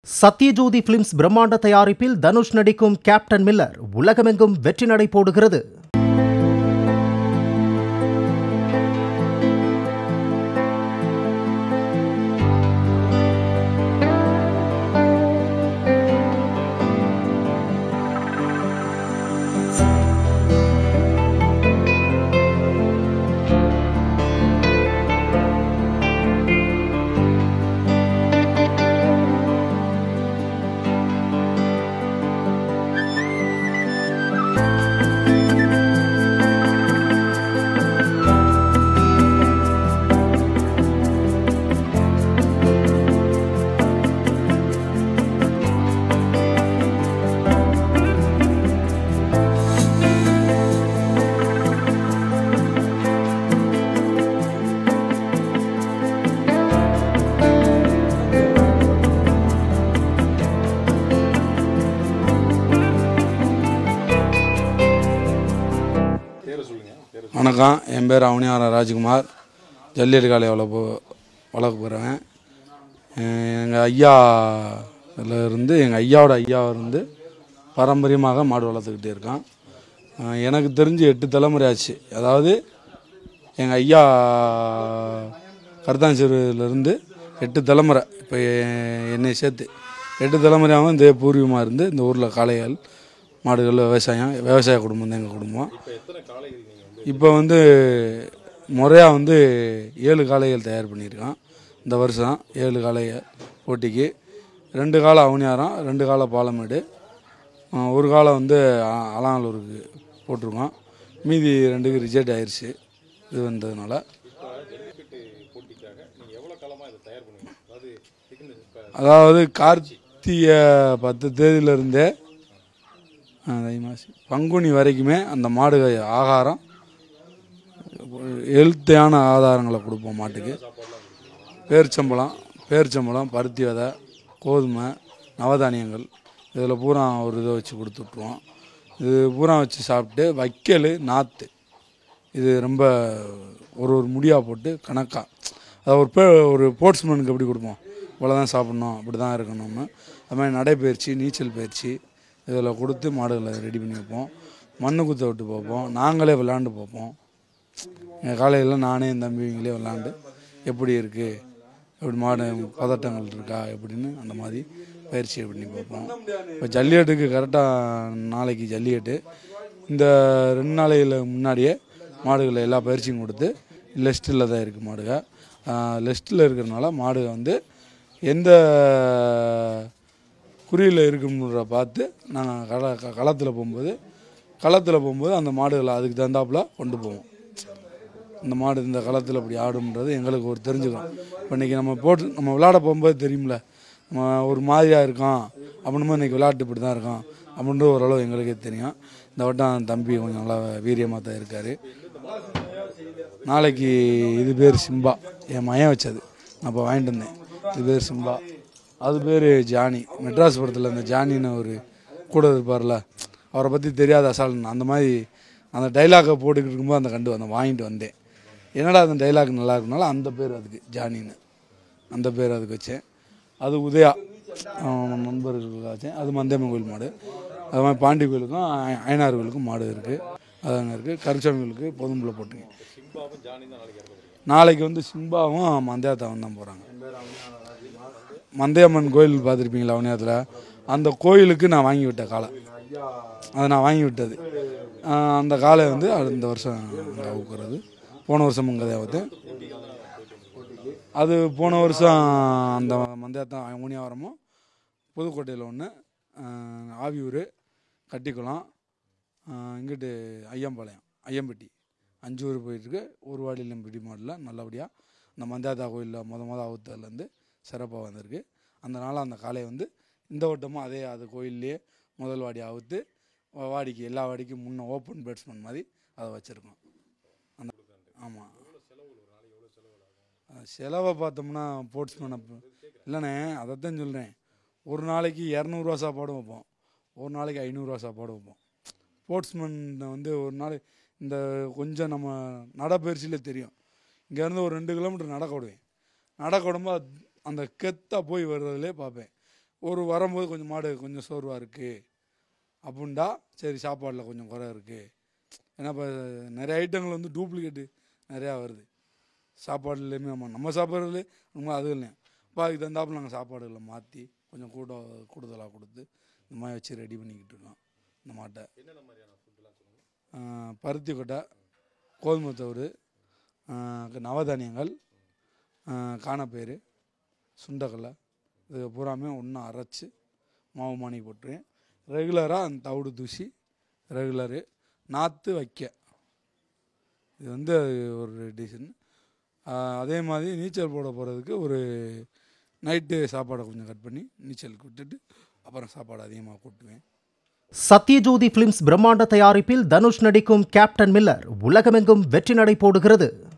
Sathyajothi films பிரம்மாண்ட தயாரிப்பில் தனுஷ் நடிக்கும் கேப்டன் மில்லர் உலகமெங்கும் வெற்றி நடை போடுகிறது வணக்கம் என் பேர் அவனியாரம் ராஜ்குமார் ஜல்லியட்டு காலை வளர்ப்பு வளர்க்க போகிறேன் எங்கள் ஐயா இதுல இருந்து எங்கள் ஐயாவோட ஐயா இருந்து பாரம்பரியமாக மாடு வளர்த்துக்கிட்டே இருக்கான் அஹ் எனக்கு தெரிஞ்சு எட்டு தலைமுறை ஆச்சு அதாவது எங்கள் ஐயா கருத்தாஞ்சேரியிலேருந்து எட்டு தலைமுறை இப்போ என்னை சேர்த்து எட்டு தலைமுறையாகவும் இந்த பூர்வீகமாக இருந்து இந்த ஊரில் காளைகள் மாடுகள் விவசாயம் விவசாய குடும்பம் தான் எங்கள் குடும்பம் இப்போ வந்து முறையாக வந்து ஏழு காளைகள் தயார் பண்ணியிருக்கான் இந்த வருஷம் ஏழு காளைகள் போட்டிக்கு ரெண்டு காலம் அவனியாரம் ரெண்டு காலம் பாலமேடு ஆஹ் ஒரு காலம் வந்து அ- அலாங்கலூருக்கு போட்டிருக்கோம் மீதி ரெண்டுக்கு ரிஜெக்ட் ஆயிடுச்சு இது வந்ததுனால அதாவது கார்த்திகை பத்து தேதியிலிருந்தே தை மாசி பங்குனி வரைக்குமே அந்த மாடு ஆகாரம் ஹெல்த்தியான ஆதாரங்களை கொடுப்போம் மாட்டுக்கு பேரிச்சம்பழம் பேரிச்சம்பழம் பருத்தி விதை கோதுமை நவதானியங்கள் இதில் பூரா ஒரு இதை வச்சு கொடுத்துட்ருவோம் இது பூரா வச்சு சாப்பிட்டு வைக்கல் நாற்று இது ரொம்ப ஒரு ஒரு முடியாக போட்டு கணக்காக அதாவது ஒரு பே ஒரு ஸ்போர்ட்ஸ்மேனுக்கு எப்படி கொடுப்போம் இவ்வளோ தான் சாப்பிட்ணும் அப்படி தான் இருக்கணும்னு அது மாதிரி நடைப்பயிற்சி நீச்சல் பயிற்சி இதில் கொடுத்து மாடுகளை ரெடி பண்ணி வைப்போம் மண்ணு குத்த விட்டு பார்ப்போம் நாங்களே விளாண்டு பார்ப்போம் எங்கள் காலையில் நானே என் தம்பிங்களே விளாண்டு எப்படி இருக்குது எப்படி மாடு பதட்டங்கள் இருக்கா எப்படின்னு அந்த மாதிரி பயிற்சி பண்ணி பார்ப்போம் இப்போ ஜல்லிக்கட்டுக்கு கரெக்டாக நாளைக்கு ஜல்லிக்கட்டு இந்த ரெண்டு நாளையில் முன்னாடியே மாடுகளை எல்லா பயிற்சியும் கொடுத்து லெஸ்ட்டில் தான் இருக்குது மாடுக லெஸ்ட்டில் இருக்கிறனால மாடுக வந்து எந்த குறியில் இருக்குன்ற பார்த்து நாங்கள் கள க- களத்தில் போகும்போது களத்தில் போகும்போது அந்த மாடுகளை அதுக்கு தகுந்தாப்புல கொண்டு போவோம் இந்த மாடு இந்த களத்தில் இப்படி ஆடும்ன்றது எங்களுக்கு ஒரு தெரிஞ்சுக்கணும் இப்போ இன்றைக்கி நம்ம போட்டு நம்ம விளையாட போகும்போது தெரியும்ல நம்ம ஒரு மாதிரியாக இருக்கோம் அப்படின்னும் இன்றைக்கி விளையாட்டு இப்படி தான் இருக்கோம் அப்படின்றது ஓரளவு எங்களுக்கே தெரியும் இந்த வட்டம் தம்பி கொஞ்சம் நல்லா வீரியமாக தான் இருக்கார் நாளைக்கு இது பேர் சிம்பா என் மயன் வச்சது நான் இப்போ வாங்கிட்டு வந்தேன் இது பேர் சிம்பா அது பேர் ஜானி மெட்ராஸ் படத்தில் இந்த ஜானின்னு ஒரு கூட இருப்பார்ல அவரை பற்றி தெரியாத அசால்னு அந்த மாதிரி அந்த டைலாக்கை போட்டுக்கிட்டு இருக்கும்போது அந்த கண்டு வந்தேன் வாங்கிட்டு வந்தேன் என்னடா அந்த டைலாக் நல்லா இருக்குனால அந்த பேர் அதுக்கு ஜானின்னு அந்த பேர் அதுக்கு வச்சேன் அது உதயா அவன் நண்பர்களுக்கு வச்சேன் அது மந்தேமன் கோயில் மாடு அது மாதிரி பாண்டி கோயிலுக்கும் அய- அயனார் கோயிலுக்கும் மாடு இருக்குது அது அங்கே இருக்குது கருச்சாமி கோயிலுக்கு பொதும்புல போட்டுங்க நாளைக்கு வந்து சிம்பாவும் மந்தையாத்தாவும் தான் போகிறாங்க மந்தையம்மன் கோயில் பார்த்துருப்பீங்களா அவனியத்தில் அந்த கோயிலுக்கு நான் வாங்கி விட்ட காளை அதை நான் வாங்கி விட்டது ஆஹ் அந்த காளை வந்து அது இந்த வருஷம் அங்கே ஊக்குறது போன வருஷம் இங்கே தேவத்து அது போன வருஷம் அந்த மந்தையத்தான் ஊனியாவரமும் புதுக்கோட்டையில் ஒன்று ஆவியூர் கட்டிக்குளம் ஆஹ் இங்கிட்டு ஐயம்பாளையம் ஐயம்பட்டி அஞ்சு ஊர் போயிட்டுருக்கு ஒரு வாடியிலும் பிடி மாடலில் நல்லபடியாக இந்த மந்தாதா கோயிலில் முத முத அவுத்ததுலேருந்து சிறப்பாக வந்திருக்கு அந்த நாள் அந்த காளையை வந்து இந்த வட்டமும் அதே அது கோயில்லையே முதல் வாடி அவுத்து வா- வாடிக்கு எல்லா வாடிக்கும் முன்ன ஓப்பன் பேட்ஸ்மேன் மாதிரி அதை வச்சுருக்கோம் அந்த ஆமாம் செலவை பார்த்தோம்னா ஸ்போர்ட்ஸ்மேன் அப்போ இல்லைண்ணே அதைத்தான் சொல்கிறேன் ஒரு நாளைக்கு இரநூறுவா சாப்பாடும் வைப்போம் ஒரு நாளைக்கு ஐநூறுரூவா சாப்பாடும் வைப்போம் ஸ்போர்ட்ஸ்மேன் வந்து ஒரு நாள் இந்த கொஞ்சம் நம்ம நடைப்பயிற்சியில் தெரியும் இங்கேருந்து ஒரு ரெண்டு கிலோமீட்டர் நடக்க விடுவேன் நடக்க விடும்போது அந்த கெத்தாக போய் வர்றதுலே பார்ப்பேன் ஒரு வரும்போது கொஞ்சம் மாடு கொஞ்சம் சோர்வாக இருக்குது அப்படின்டா சரி சாப்பாடில் கொஞ்சம் குறை இருக்குது ஏன்னா இப்போ நிறைய ஐட்டங்கள் வந்து டூப்ளிகேட்டு நிறையா வருது சாப்பாடுலேயுமே நம்ம நம்ம சாப்பாடுல நம்ம அது இல்லையா இப்போ அதுக்கு தந்தாப்புல நாங்கள் சாப்பாடுகளை மாற்றி கொஞ்சம் கூட கூடுதலாக கொடுத்து இந்த மாதிரி வச்சு ரெடி பண்ணிக்கிட்டு இருக்கோம் இந்த மாட்டை ஆஹ் பருத்தி கொட்டை கோதுமை தவிடு ஆஹ் நவதானியங்கள் ஆஹ் காணப்பயிறு சுண்டக்கடலை இது பூராமே ஒன்றா அரைச்சி மாவு மாணி போட்டுருவேன் ரெகுலராக அந்த தவிடு தூசி ரெகுலரு நாற்று வைக்க இது வந்து ஒரு டிசைன் அதே மாதிரி நீச்சல் போட போகிறதுக்கு ஒரு நைட்டு சாப்பாடை கொஞ்சம் கட் பண்ணி நீச்சலுக்கு விட்டுட்டு அப்புறம் சாப்பாடு அதிகமாக கூட்டுவேன் சத்யஜோதி பிலிம்ஸ் பிரம்மாண்ட தயாரிப்பில் தனுஷ் நடிக்கும் கேப்டன் மில்லர் உலகமெங்கும் வெற்றி நடை போடுகிறது